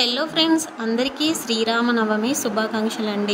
hello friends అందరికీ శ్రీరామనవమి శుభాకాంక్షలు అండి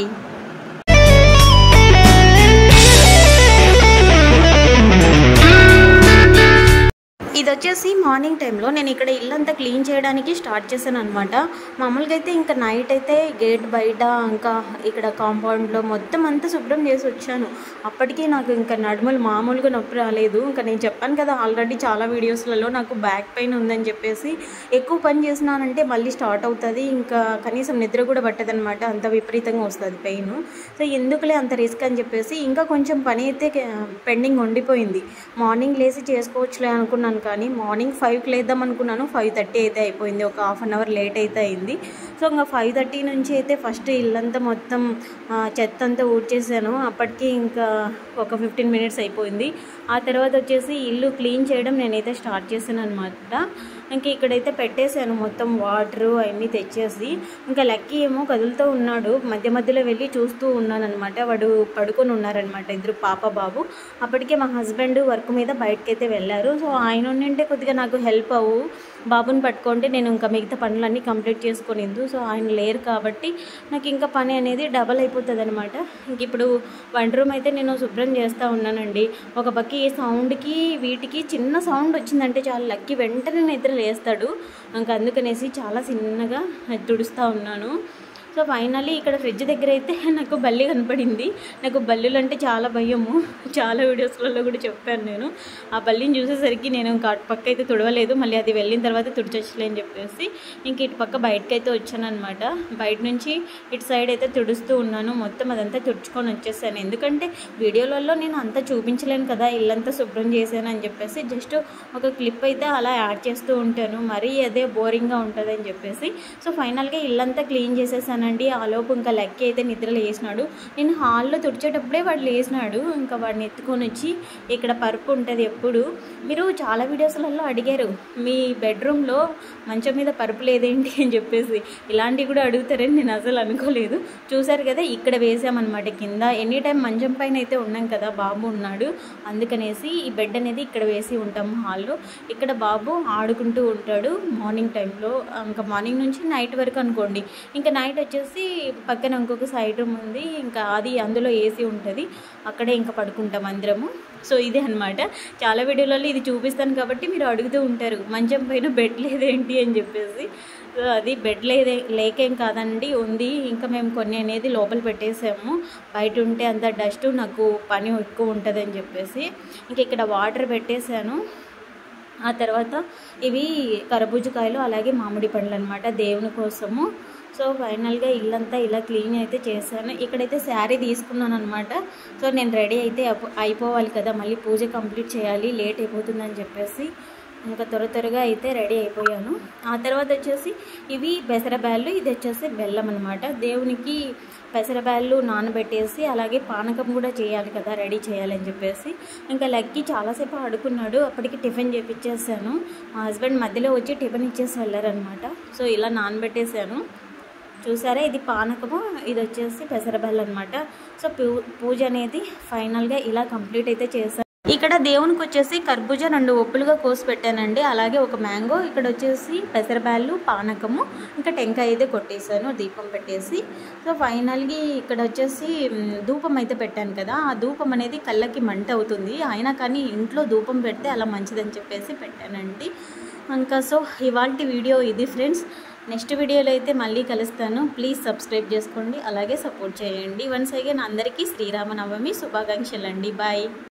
ఇది వచ్చేసి మార్నింగ్ టైంలో నేను ఇక్కడ ఇల్లంతా క్లీన్ చేయడానికి స్టార్ట్ చేశాను అనమాట మామూలుగా అయితే ఇంకా నైట్ అయితే గేట్ బయట ఇంకా ఇక్కడ కాంపౌండ్లో మొత్తం అంతా శుభ్రం చేసి వచ్చాను అప్పటికి నాకు ఇంకా నడుములు మామూలుగా నొప్పి రాలేదు ఇంకా నేను చెప్పాను కదా ఆల్రెడీ చాలా వీడియోస్లలో నాకు బ్యాక్ పెయిన్ ఉందని చెప్పేసి ఎక్కువ పని చేసినానంటే మళ్ళీ స్టార్ట్ అవుతుంది ఇంకా కనీసం నిద్ర కూడా పట్టదనమాట అంత విపరీతంగా వస్తుంది పెయిన్ సో ఎందుకులే అంత రిస్క్ అని చెప్పేసి ఇంకా కొంచెం పని అయితే పెండింగ్ ఉండిపోయింది మార్నింగ్ లేచి చేసుకోవచ్చులే అనుకున్నాను కానీ మార్నింగ్ ఫైవ్కి లేద్దాం అనుకున్నాను ఫైవ్ థర్టీ అయితే అయిపోయింది ఒక హాఫ్ అన్ అవర్ లేట్ అయితే అయింది సో ఇంకా ఫైవ్ థర్టీ నుంచి అయితే ఫస్ట్ ఇల్లంతా మొత్తం ఆ, చెత్త అంతా ఊడ్చేసాను అప్పటికి ఇంకా ఒక ఫిఫ్టీన్ మినిట్స్ అయిపోయింది ఆ తర్వాత వచ్చేసి ఇల్లు క్లీన్ చేయడం నేనైతే స్టార్ట్ చేశాను అనమాట ఇంకా ఇక్కడైతే పెట్టేశాను మొత్తం వాటర్ అవన్నీ తెచ్చేసి ఇంకా లక్కీ ఏమో కదులుతూ ఉన్నాడు మధ్య మధ్యలో వెళ్ళి చూస్తూ ఉన్నాను అనమాట వాడు పడుకొని ఉన్నారనమాట ఇద్దరు పాప బాబు అప్పటికే మా హస్బెండ్ వర్క్ మీద బయటకైతే వెళ్ళారు సో ఆయన ఉండింటే కొద్దిగా నాకు హెల్ప్ అవ్వు బాబుని పట్టుకుంటే నేను ఇంకా మిగతా పనులన్నీ కంప్లీట్ చేసుకునిందు సో ఆయన లేరు కాబట్టి నాకు ఇంకా పని అనేది డబల్ అయిపోతుంది అనమాట ఇంక ఇప్పుడు వంట రూమ్ అయితే నేను శుభ్రం చేస్తూ ఉన్నానండి ఒక పక్క ఈ సౌండ్కి వీటికి చిన్న సౌండ్ వచ్చిందంటే చాలా లక్కీ వెంటనే నిద్ర లేస్తాడు ఇంకా అందుకనేసి చాలా చిన్నగా తుడుస్తూ ఉన్నాను సో ఫైనల్లీ ఇక్కడ ఫ్రిడ్జ్ దగ్గర అయితే నాకు బల్లి కనపడింది నాకు బల్లులు అంటే చాలా భయము చాలా వీడియోస్లలో కూడా చెప్పాను నేను ఆ బల్లిని చూసేసరికి నేను ఇంకా అటు పక్క అయితే తుడవలేదు మళ్ళీ అది వెళ్ళిన తర్వాత తుడిచొచ్చులే అని చెప్పేసి ఇంక ఇటు పక్క బయటకు అయితే వచ్చాను అనమాట బయట నుంచి ఇటు సైడ్ అయితే తుడుస్తూ ఉన్నాను మొత్తం అదంతా తుడుచుకొని వచ్చేసాను ఎందుకంటే వీడియోలలో నేను అంతా చూపించలేను కదా ఇల్లంతా శుభ్రం చేశాను అని చెప్పేసి జస్ట్ ఒక క్లిప్ అయితే అలా యాడ్ చేస్తూ ఉంటాను మరీ అదే బోరింగ్గా ఉంటుంది అని చెప్పేసి సో ఫైనల్గా ఇల్లంతా క్లీన్ చేసేసానండి ఆ లోపు ఇంకా లెక్క అయితే నిద్ర లేచినాడు నేను హాల్లో తుడిచేటప్పుడే వాడు లేచినాడు ఇంకా వాడిని ఎత్తుకొని వచ్చి ఇక్కడ పరుపు ఉంటుంది ఎప్పుడు మీరు చాలా వీడియోస్లలో అడిగారు మీ బెడ్రూమ్లో మంచం మీద పరుపు లేదేంటి అని చెప్పేసి ఇలాంటివి కూడా అడుగుతారని నేను అసలు అనుకోలేదు చూసారు కదా ఇక్కడ వేసామన్నమాట కింద ఎనీ టైం మంచం పైన అయితే ఉన్నాం కదా బాబు ఉన్నాడు అందుకనేసి ఈ బెడ్ అనేది ఇక్కడ వేసి ఉంటాం హాల్లో ఇక్కడ బాబు ఆడుకుంటూ ఉంటాడు మార్నింగ్ టైంలో ఇంకా మార్నింగ్ నుంచి నైట్ వరకు అనుకోండి ఇంకా నైట్ వచ్చేసి పక్కన ఇంకొక సైడ్ రూమ్ ఉంది ఇంకా అది అందులో ఏసీ ఉంటుంది అక్కడే ఇంకా పడుకుంటాం అందరము సో ఇదే అనమాట చాలా వీడియోలలో ఇది చూపిస్తాను కాబట్టి మీరు అడుగుతూ ఉంటారు మంచం పైన బెడ్ లేదేంటి అని చెప్పేసి సో అది బెడ్ లేదే లేకేం కాదండి ఉంది ఇంకా మేము కొన్ని అనేది లోపల పెట్టేసాము బయట ఉంటే అంత డస్ట్ నాకు పని ఎక్కువ ఉంటుంది అని చెప్పేసి ఇంక ఇక్కడ వాటర్ పెట్టేశాను ఆ తర్వాత ఇవి కరబూజకాయలు అలాగే మామిడి పండ్లు అనమాట దేవుని కోసము సో ఫైనల్గా ఇల్లంతా ఇలా క్లీన్ అయితే చేశాను ఇక్కడైతే శారీ తీసుకున్నాను అనమాట సో నేను రెడీ అయితే అయిపో- అయిపోవాలి కదా మళ్ళీ పూజ కంప్లీట్ చేయాలి లేట్ అయిపోతుందని చెప్పేసి ఇంకా త్వర త్వరగా అయితే రెడీ అయిపోయాను ఆ తర్వాత వచ్చేసి ఇవి పెసరబ్యాళ్ళు ఇది వచ్చేసి బెల్లం అనమాట దేవునికి పెసరబ్యాళ్ళు నానబెట్టేసి అలాగే పానకం కూడా చేయాలి కదా రెడీ చేయాలని చెప్పేసి ఇంకా లక్కి చాలాసేపు ఆడుకున్నాడు అప్పటికి టిఫిన్ చేపించేసాను మా హస్బెండ్ మధ్యలో వచ్చి టిఫిన్ ఇచ్చేసి వెళ్ళారనమాట సో ఇలా నానబెట్టేసాను చూసారా ఇది పానకము ఇది వచ్చేసి పెసరబెల్ల అనమాట సో పూ- పూజ అనేది ఫైనల్గా ఇలా కంప్లీట్ అయితే చేశాను ఇక్కడ దేవునికి వచ్చేసి కర్బూజ రెండు ఒప్పులుగా కోసి పెట్టానండి అలాగే ఒక మ్యాంగో ఇక్కడ వచ్చేసి పెసరబ్యాళ్ళు పానకము ఇంకా టెంకాయ అయితే కొట్టేశాను దీపం పెట్టేసి సో ఫైనల్గా ఇక్కడ వచ్చేసి మ్, ధూపం అయితే పెట్టాను కదా ఆ ధూపం అనేది కళ్ళకి మంట అవుతుంది అయినా కానీ ఇంట్లో ధూపం పెడితే అలా మంచిదని చెప్పేసి పెట్టానండి ఇంకా సో ఇవాళ వీడియో ఇది ఫ్రెండ్స్ నెక్స్ట్ వీడియోలో అయితే మళ్ళీ కలుస్తాను ప్లీజ్ సబ్స్క్రైబ్ చేసుకోండి అలాగే సపోర్ట్ చేయండి వన్స్ అగైన్ అందరికీ శ్రీరామనవమి శుభాకాంక్షలు అండి బాయ్